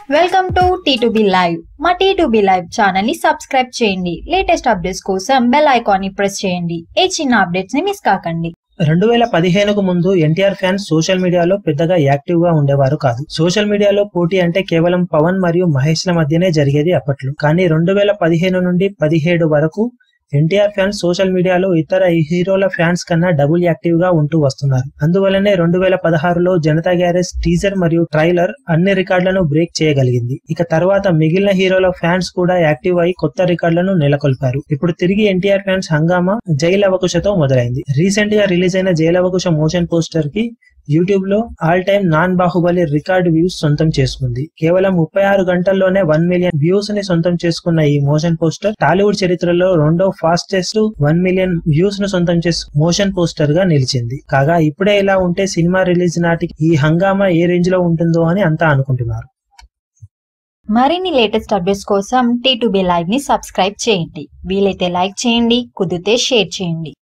welcome to T live మా T live channel ని subscribe చేయండి లేటెస్ట్ అప్డేట్స్ కోసం బెల్ ఐకాన్ ని ప్రెస్ చేయండి ఏ చిన్న అప్డేట్స్ ని మిస్ కాకండి రెండు వేల పదిహేనుకు ముందు ఎన్టీఆర్ ఫ్యాన్స్ సోషల్ మీడియాలో పెద్దగా యాక్టివ్ గా ఉండేవారు కాదు సోషల్ మీడియాలో పోటీ అంటే కేవలం పవన్ మరియు మహేష్ ల మధ్యనే జరిగేది అప్పట్లో కానీ రెండు వేల పదిహేను నుండి పదిహేడు వరకు ఎన్టీఆర్ ఫ్యాన్స్ సోషల్ మీడియాలో ఇతర హీరోల ఫ్యాన్స్ కన్నా డబుల్ యాక్టివ్ గా ఉంటూ వస్తున్నారు అందువల్లనే రెండు వేల పదహారులో జనతా గ్యారేజ్ టీజర్ మరియు ట్రైలర్ అన్ని రికార్డులను బ్రేక్ చేయగలిగింది ఇక తర్వాత మిగిలిన హీరోల ఫ్యాన్స్ కూడా యాక్టివ్ అయి కొత్త రికార్డులను నెలకొల్పారు ఇప్పుడు తిరిగి ఎన్టీఆర్ ఫ్యాన్స్ హంగామా జైలవకుశతో మొదలైంది రీసెంట్ గా రిలీజ్ అయిన జైలవకుశ మోషన్ పోస్టర్ కి యూట్యూబ్ లో all time non Baahubali record views సొంతం చేసుకుంది కేవలం ముప్పై ఆరు గంటల్లోనే వన్ మిలియన్ వ్యూస్ ని సొంతం చేసుకున్న ఈ మోషన్ పోస్టర్ టాలీవుడ్ చరిత్రలో రెండో ఫాస్టెస్ట్ వన్ మిలియన్ వ్యూస్ ను సొంతం చేసు మోషన్ పోస్టర్ గా నిలిచింది కాగా ఇప్పుడే ఇలా ఉంటే సినిమా రిలీజ్ నాటికి ఈ హంగామా ఏ రేంజ్ లో ఉంటుందో అని అంతా అనుకుంటున్నారు మరిన్ని లేటెస్ట్ అప్డేట్స్ కోసం టీ లైవ్ ని సబ్స్క్రైబ్ చేయండి వీలైతే లైక్ చేయండి కుదిరితే షేర్ చేయండి